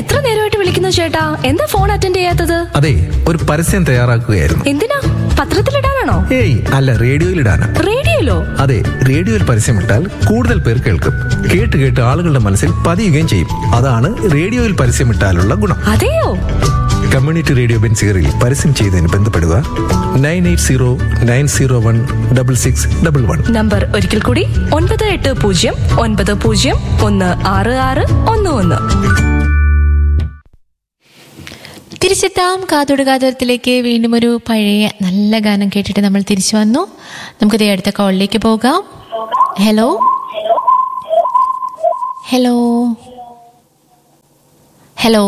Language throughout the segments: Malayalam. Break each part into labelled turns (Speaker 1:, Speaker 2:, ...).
Speaker 1: എത്ര നേരമായിട്ട് വിളിക്കുന്നു ചേട്ടാ എന്താ ഫോൺ അറ്റൻഡ് ചെയ്യാത്തത്
Speaker 2: അതെ ഒരു പരസ്യം തയ്യാറാക്കുകയായിരുന്നു
Speaker 1: എന്തിനാ പത്രത്തിലിടാനാണോ
Speaker 2: ഏയ് അല്ല റേഡിയോയിലിടാനാ
Speaker 1: റേഡിയോയിലോ
Speaker 2: അതെ റേഡിയോയിൽ പരസ്യമിട്ടാൽ കൂടുതൽ പേർ കേൾക്കും കേട്ട് കേട്ട് ആളുകളുടെ മനസ്സിൽ പതിയുകയും ചെയ്യും അതാണ് റേഡിയോയിൽ പരസ്യമിട്ടാലുള്ള ഗുണം
Speaker 1: അതെയോ
Speaker 2: കമ്മ്യൂണിറ്റി റേഡിയോ ബെൻസിയറിൽ പരസ്യം ചെയ്തതിന് ബന്ധപ്പെടുക nine eight zero nine zero one double six double one
Speaker 1: number ഒരിക്കൽ കൂടി ഒൻപത് എട്ട് പൂജ്യം ഒൻപത് പൂജ്യം ഒന്ന് ആറ് ആറ് ഒന്ന് ഒന്ന്
Speaker 3: തിരിച്ചെത്താം കാതോട് കാതോരത്തിലേക്ക് വീണ്ടും ഒരു പഴയ നല്ല ഗാനം കേട്ടിട്ട് നമ്മൾ തിരിച്ചു വന്നു നമുക്കിത് അടുത്ത കോളിലേക്ക് പോകാം ഹലോ ഹലോ ഹലോ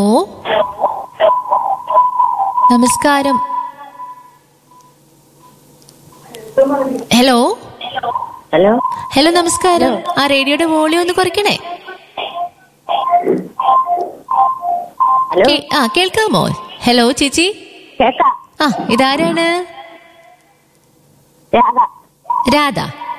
Speaker 3: നമസ്കാരം ഹലോ
Speaker 4: ഹലോ
Speaker 3: ഹലോ നമസ്കാരം ആ റേഡിയോയുടെ വോളിയം ഒന്ന് കുറയ്ക്കണേ
Speaker 4: ഹലോ
Speaker 3: കേ- ആ കേൾക്കാമോ ഹലോ ചേച്ചി
Speaker 4: കേക്കാം
Speaker 3: ആ ഇതാരാണ്
Speaker 4: രാധ
Speaker 3: രാധ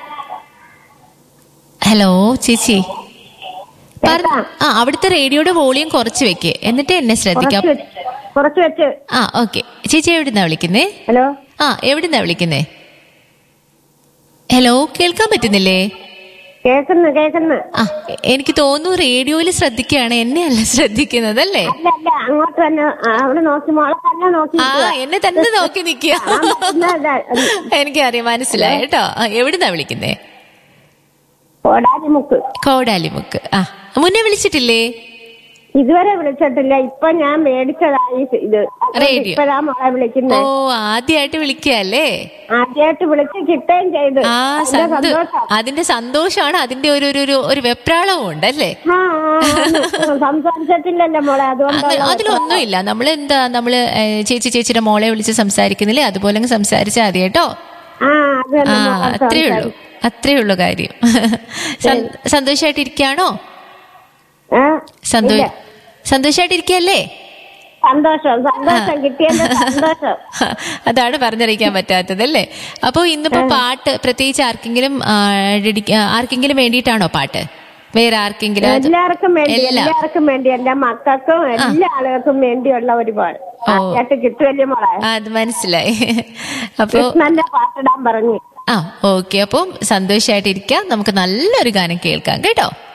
Speaker 3: ഹലോ ചേച്ചി പറ-
Speaker 4: കേക്കാം.
Speaker 3: ആ അവിടുത്തെ റേഡിയോയുടെ വോളിയം കുറച്ച് വെക്ക് എന്നിട്ട് എന്നെ ശ്രദ്ധിക്കാം
Speaker 4: കുറച്ച് വെച്ച് കുറച്ച് വെച്ച്
Speaker 3: ആ ഓക്കെ ചേച്ചി എവിടുന്നാ വിളിക്കുന്നേ
Speaker 4: ഹലോ
Speaker 3: ആ എവിടുന്നാ വിളിക്കുന്നേ ഹലോ കേൾക്കാൻ പറ്റുന്നില്ലേ
Speaker 4: കേക്കുന്നു കേക്കുന്നു
Speaker 3: ആ എ- എനിക്ക് തോന്നുന്നു റേഡിയോയിൽ ശ്രദ്ധിക്കുകയാണ് എന്നെ അല്ല ശ്രദ്ധിക്കുന്നത് അല്ലേ
Speaker 4: അല്ല അല്ല അങ്ങോട്ട് തന്നെ ആ, അവിടെ നോക്കി മോളെ തന്നെ നോക്കി
Speaker 3: ആ
Speaker 4: നിൽക്കുവാ.
Speaker 3: എന്നെ തന്നെ നോക്കി നിക്കുക
Speaker 4: ഞാൻ പറ്റുന്നതല്ല.
Speaker 3: എനിക്കറിയാം മനസ്സിലായി കേട്ടോ ആ, എവിടുന്നാ വിളിക്കുന്നേ
Speaker 4: കോടാലിമുക്ക്
Speaker 3: കോടാലിമുക്ക് ആ മുന്നേ വിളിച്ചിട്ടില്ലേ
Speaker 4: ഇതുവരെ വിളിച്ചിട്ടില്ല ഇപ്പൊ ഞാൻ മേടിച്ചതായി ഇത് അതുകൊണ്ട്
Speaker 3: റേഡിയോ.
Speaker 4: ഇപ്പഴാ മോളെ
Speaker 3: ഓ
Speaker 4: വിളിക്കുന്നത്
Speaker 3: ആദ്യമായിട്ട് വിളിക്കല്ലേ
Speaker 4: ആദ്യമായിട്ട് വിളിച്ച് കിട്ടുകയും ചെയ്ത്
Speaker 3: ആ
Speaker 4: അതിന്റെ
Speaker 3: സന്തോ
Speaker 4: സന്തോഷം
Speaker 3: അതിന്റെ സന്തോഷമാണ് അതിന്റെ ഒരു ഒരു ഒരു ഒരു വെപ്രാളവും ഉണ്ടല്ലേ
Speaker 4: ആ ആ, ആണ്. സംസാരിച്ചിട്ടില്ലല്ലോ മോളെ
Speaker 3: അത്
Speaker 4: അതുകൊണ്ടുള്ള
Speaker 3: അതിലൊന്നുമില്ല നമ്മൾ എന്താ നമ്മള് ഏ, ചേച്ചി ചേച്ചിയുടെ മോളെ വിളിച്ച് സംസാരിക്കുന്നില്ലേ അതുപോലെ അങ്ങ് സംസാരിച്ചാൽ മതി കേട്ടോ
Speaker 4: ആ അത്
Speaker 3: ആ
Speaker 4: തന്നെ മോളെ
Speaker 3: അത്രേ ഉള്ളൂ
Speaker 4: സംസാരിക്കും.
Speaker 3: അത്രേ ഉള്ളൂ കാര്യം സന്തോഷമായിട്ടിരിക്കുകയാണോ
Speaker 4: ആ,
Speaker 3: സന്തോഷ
Speaker 4: ഇല്ല.
Speaker 3: സന്തോഷമായിട്ടിരിക്കല്ലേ
Speaker 4: സന്തോഷം സന്തോഷം കിട്ടിയതിന്റെ സന്തോഷം
Speaker 3: അതാണ് പറഞ്ഞറിയിക്കാൻ പറ്റാത്തത് അല്ലേ അപ്പൊ ഇന്നിപ്പോ പാട്ട് പ്രത്യേകിച്ച് ആർക്കെങ്കിലും ആ, ഡെഡിക്ക- ആ, ആർക്കെങ്കിലും വേണ്ടിയിട്ടാണോ പാട്ട് വേറെ ആർക്കെങ്കിലും അത്-
Speaker 4: എല്ലാവർക്കും വേണ്ടി
Speaker 3: എല്ലാ-
Speaker 4: എല്ലാവർക്കും വേണ്ടി എന്റെ മക്കൾക്കും എല്ലാ ആളുകൾക്കും വേണ്ടിയുള്ള ഒരു പാട് ആദ്യമായിട്ട് കിട്ടുമല്ലേ മോളെ
Speaker 3: ആ, അത് മനസ്സിലായി അപ്പോ
Speaker 4: കൃഷ്ണന്റെ പാട്ടിടാൻ പറഞ്ഞു
Speaker 3: ആ ഓക്കെ അപ്പം സന്തോഷമായിട്ടിരിക്കാം നമുക്ക് നല്ലൊരു ഗാനം കേൾക്കാം കേട്ടോ